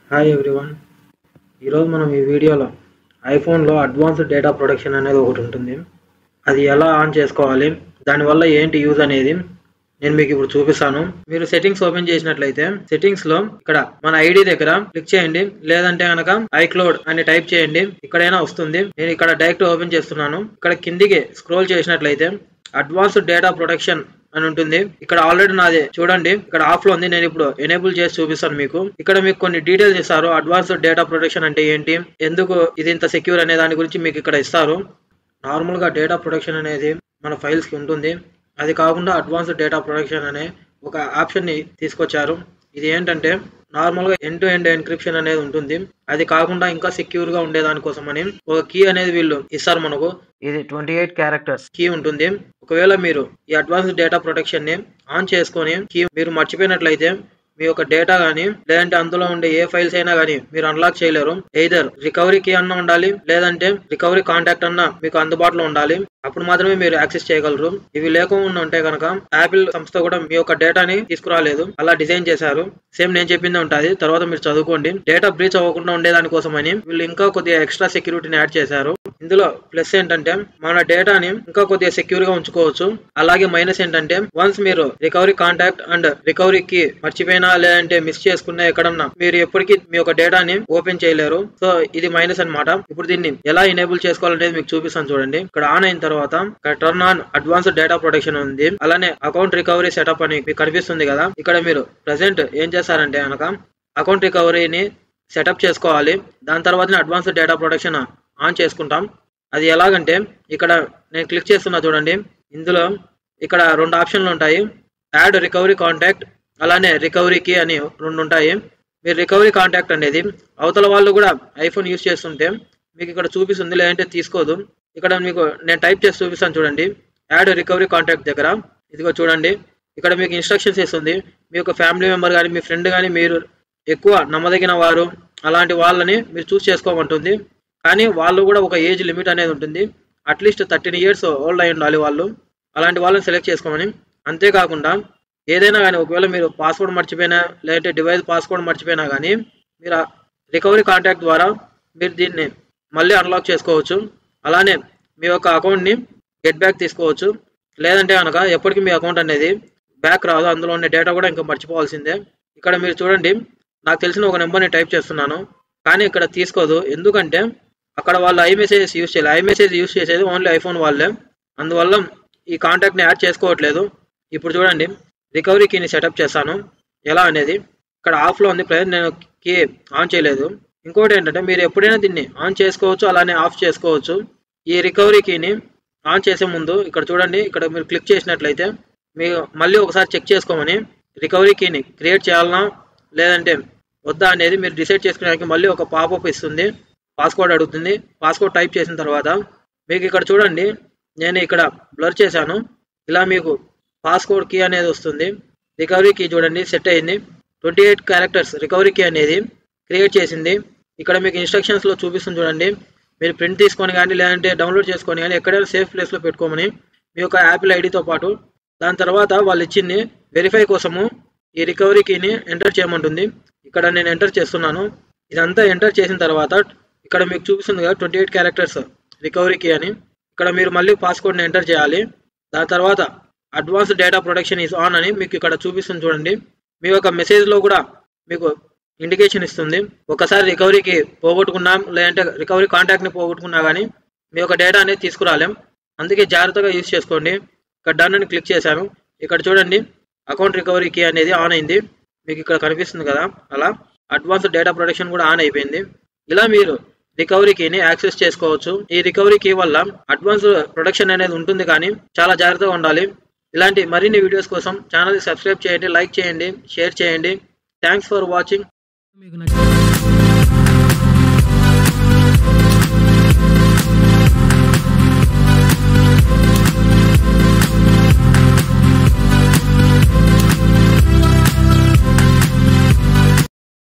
hi everyone ఈరోజు మనం ఈ వీడియోలో ఐఫోన్లో అడ్వాన్స్డ్ డేటా ప్రొటెక్షన్ అనేది ఒకటి ఉంటుంది అది ఎలా ఆన్ చేసుకోవాలి దానివల్ల ఏంటి యూజ్ అనేది నేను మీకు ఇప్పుడు చూపిస్తాను మీరు సెట్టింగ్స్ ఓపెన్ చేసినట్లయితే సెట్టింగ్స్ లో ఇక్కడ మన ఐడి దగ్గర క్లిక్ చేయండి లేదంటే కనుక ఐక్లౌడ్ అని టైప్ చేయండి ఇక్కడైనా వస్తుంది నేను ఇక్కడ డైరెక్ట్ ఓపెన్ చేస్తున్నాను ఇక్కడ కిందికి స్క్రోల్ చేసినట్లయితే అడ్వాన్స్డ్ డేటా ప్రొటెక్షన్ అని ఉంటుంది ఇక్కడ ఆల్రెడీ నాది చూడండి ఇక్కడ ఆఫ్ లో ఉంది నేను ఇప్పుడు ఎనేబుల్ చేసి చూపిస్తాను మీకు ఇక్కడ మీకు కొన్ని డీటెయిల్స్ ఇస్తారు అడ్వాన్స్డ్ డేటా ప్రొటెక్షన్ అంటే ఏంటి ఎందుకు ఇది ఇంత సెక్యూర్ అనే దాని గురించి మీకు ఇక్కడ ఇస్తారు నార్మల్ గా డేటా ప్రొటెక్షన్ అనేది మన ఫైల్స్ కి ఉంటుంది అది కాకుండా అడ్వాన్స్డ్ డేటా ప్రొటెక్షన్ అనే ఒక ఆప్షన్ ని తీసుకొచ్చారు ఇది ఏంటంటే నార్మల్ గా ఎండ్ టు ఎండ్ ఎన్క్రిప్షన్ అనేది ఉంటుంది అది కాకుండా ఇంకా సెక్యూర్ గా ఉండే దానికోసమని ఒక కీ అనేది వీళ్ళు ఇస్తారు మనకు ఇది ట్వంటీ ఎయిట్ క్యారెక్టర్స్ కీ ఉంటుంది ఒకవేళ మీరు ఈ అడ్వాన్స్ డేటా ప్రొటెక్షన్ ని ఆన్ చేసుకొని కీ మీరు మర్చిపోయినట్లయితే మీ యొక్క డేటా కానీ లేదంటే అందులో ఉండే ఏ ఫైల్స్ అయినా కానీ మీరు అన్లాక్ చేయలేరు ఎయిదర్ రికవరీ కీ అన్న ఉండాలి లేదంటే రికవరీ కాంటాక్ట్ అన్న మీకు అందుబాటులో ఉండాలి అప్పుడు మాత్రమే మీరు యాక్సెస్ చేయగలరు ఇవి లేకుండా ఉంటే కనుక యాపిల్ సంస్థ కూడా మీ యొక్క డేటాని తీసుకురాలేదు అలా డిజైన్ చేశారు సేమ్ నేను చెప్పిందే ఉంటుంది తర్వాత మీరు చదువుకోండి డేటా బ్రీచ్ అవ్వకుండా ఉండే దానికోసమని వీళ్ళు ఇంకా కొద్దిగా ఎక్స్ట్రా సెక్యూరిటీని యాడ్ చేశారు ఇందులో ప్లస్ ఏంటంటే మన డేటాని ఇంకా కొద్దిగా సెక్యూర్ గా ఉంచుకోవచ్చు అలాగే మైనస్ ఏంటంటే వన్స్ మీరు రికవరీ కాంటాక్ట్ అండ్ రికవరీకి మర్చిపోయినా లేదంటే మిస్ చేసుకున్నా ఎక్కడన్నా మీరు ఎప్పటికీ మీ యొక్క డేటాని ఓపెన్ చేయలేరు సో ఇది మైనస్ అన్నమాట ఇప్పుడు దీన్ని ఎలా ఎనేబుల్ చేసుకోవాలనేది మీకు చూపిస్తాను చూడండి ఇక్కడ ఆన్ అయిన తర్వాత ఇక్కడ turn on advanced data protection ఉంది అలానే అకౌంట్ రికవరీ సెటప్ అని మీకు కనిపిస్తుంది కదా ఇక్కడ మీరు ప్రజెంట్ ఏం చేస్తారంటే కనుక అకౌంట్ రికవరీని సెటప్ చేసుకోవాలి దాని తర్వాత అడ్వాన్స్డ్ డేటా ప్రొటెక్షన్ ఆన్ చేసుకుంటాం అది ఎలాగంటే ఇక్కడ నేను క్లిక్ చేస్తున్నా చూడండి ఇందులో ఇక్కడ రెండు ఆప్షన్లు ఉంటాయి యాడ్ రికవరీ కాంటాక్ట్ అలానే రికవరీకి అని రెండు ఉంటాయి మీరు రికవరీ కాంటాక్ట్ అనేది అవతల వాళ్ళు కూడా ఐఫోన్ యూస్ చేస్తుంటే మీకు ఇక్కడ చూపిస్తుంది లేదంటే తీసుకోదు ఇక్కడ మీకు నేను టైప్ చేసి చూపిస్తాను చూడండి యాడ్ రికవరీ కాంటాక్ట్ దగ్గర ఇదిగో చూడండి ఇక్కడ మీకు ఇన్స్ట్రక్షన్స్ ఇస్తుంది మీ యొక్క ఫ్యామిలీ మెంబర్ కానీ మీ ఫ్రెండ్ కానీ మీరు ఎక్కువ నమ్మదగిన వారు అలాంటి వాళ్ళని మీరు చూస్ చేసుకోమంటుంది కానీ వాళ్ళు కూడా ఒక ఏజ్ లిమిట్ అనేది ఉంటుంది అట్లీస్ట్ థర్టీన్ ఇయర్స్ ఓల్డ్ అయి ఉండాలి వాళ్ళు అలాంటి వాళ్ళని సెలెక్ట్ చేసుకోమని అంతేకాకుండా ఏదైనా కానీ ఒకవేళ మీరు పాస్వర్డ్ మర్చిపోయినా లేదంటే డివైస్ పాస్వర్డ్ మర్చిపోయినా కానీ మీరు రికవరీ కాంటాక్ట్ ద్వారా మీరు దీన్ని మళ్ళీ అన్లాక్ చేసుకోవచ్చు అలానే మీ యొక్క అకౌంట్ని గెట్ బ్యాక్ తీసుకోవచ్చు లేదంటే కనుక ఎప్పటికీ మీ అకౌంట్ అనేది బ్యాక్ రాదు అందులో ఉండే డేటా కూడా ఇంకా మర్చిపోవాల్సిందే ఇక్కడ మీరు చూడండి నాకు తెలిసిన ఒక నెంబర్ని టైప్ చేస్తున్నాను కానీ ఇక్కడ తీసుకోదు ఎందుకంటే అక్కడ వాళ్ళు ఐ మెసేజెస్ యూస్ చేయాలి ఐ మెసేజ్ యూస్ చేసేది ఓన్లీ ఐఫోన్ వాళ్ళే అందువల్ల ఈ కాంటాక్ట్ని యాడ్ చేసుకోవట్లేదు ఇప్పుడు చూడండి రికవరీ కీని సెటప్ చేస్తాను ఎలా అనేది ఇక్కడ ఆఫ్లో ఉంది ప్రజెంట్ నేను కీ ఆన్ చేయలేదు ఇంకోటి ఏంటంటే మీరు ఎప్పుడైనా దీన్ని ఆన్ చేసుకోవచ్చు అలానే ఆఫ్ చేసుకోవచ్చు ఈ రికవరీ కీని ఆన్ చేసే ముందు ఇక్కడ చూడండి ఇక్కడ మీరు క్లిక్ చేసినట్లయితే మీరు మళ్ళీ ఒకసారి చెక్ చేసుకోమని రికవరీ కీని క్రియేట్ చేయాలన్నా లేదంటే వద్దా అనేది మీరు డిసైడ్ చేసుకోవడానికి మళ్ళీ ఒక పాపప్ ఇస్తుంది పాస్వర్డ్ అడుగుతుంది పాస్వర్డ్ టైప్ చేసిన తర్వాత మీకు ఇక్కడ చూడండి నేను ఇక్కడ బ్లర్ చేశాను ఇలా మీకు పాస్వర్డ్ కీ అనేది వస్తుంది రికవరీ కీ చూడండి సెట్ అయింది twenty eight characters recovery key అనేది క్రియేట్ చేసింది ఇక్కడ మీకు ఇన్స్ట్రక్షన్స్లో చూపిస్తుంది చూడండి మీరు ప్రింట్ తీసుకొని కానీ లేదంటే డౌన్లోడ్ చేసుకొని కానీ ఎక్కడైనా సేఫ్ ప్లేస్లో పెట్టుకోమని మీ యొక్క యాపిల్ ఐడితో పాటు దాని తర్వాత వాళ్ళు ఇచ్చింది వెరిఫై కోసము ఈ రికవరీ కీని ఎంటర్ చేయమంటుంది ఇక్కడ నేను ఎంటర్ చేస్తున్నాను ఇదంతా ఎంటర్ చేసిన తర్వాత ఇక్కడ మీకు చూపిస్తుంది కదా twenty eight characters recovery key అని ఇక్కడ మీరు మళ్ళీ పాస్వర్డ్ని ఎంటర్ చేయాలి దాని తర్వాత advance data protection is on అని మీకు ఇక్కడ చూపిస్తుంది చూడండి మీ యొక్క మెసేజ్లో కూడా మీకు ఇండికేషన్ ఇస్తుంది ఒకసారి రికవరీకి పోగొట్టుకున్నాం లేదంటే రికవరీ కాంటాక్ట్ని పోగొట్టుకున్నా కానీ మీ యొక్క డేటా అనేది తీసుకురాలేం అందుకే జాగ్రత్తగా యూస్ చేసుకోండి ఇక్కడ డన్ అని క్లిక్ చేశాను ఇక్కడ చూడండి అకౌంట్ రికవరీ కీ అనేది ఆన్ అయింది మీకు ఇక్కడ కనిపిస్తుంది కదా అలా అడ్వాన్స్ డేటా ప్రొటెక్షన్ కూడా ఆన్ అయిపోయింది ఇలా మీరు రికవరీ కీని యాక్సెస్ చేసుకోవచ్చు ఈ రికవరీ కీ వల్ల అడ్వాన్స్ ప్రొటెక్షన్ అనేది ఉంటుంది కానీ చాలా జాగ్రత్తగా ఉండాలి ఇలాంటి మరిన్ని వీడియోస్ కోసం ఛానల్ సబ్స్క్రైబ్ చేయండి లైక్ చేయండి షేర్ చేయండి థ్యాంక్స్ ఫర్ వాచింగ్ మీకు నచ్చిన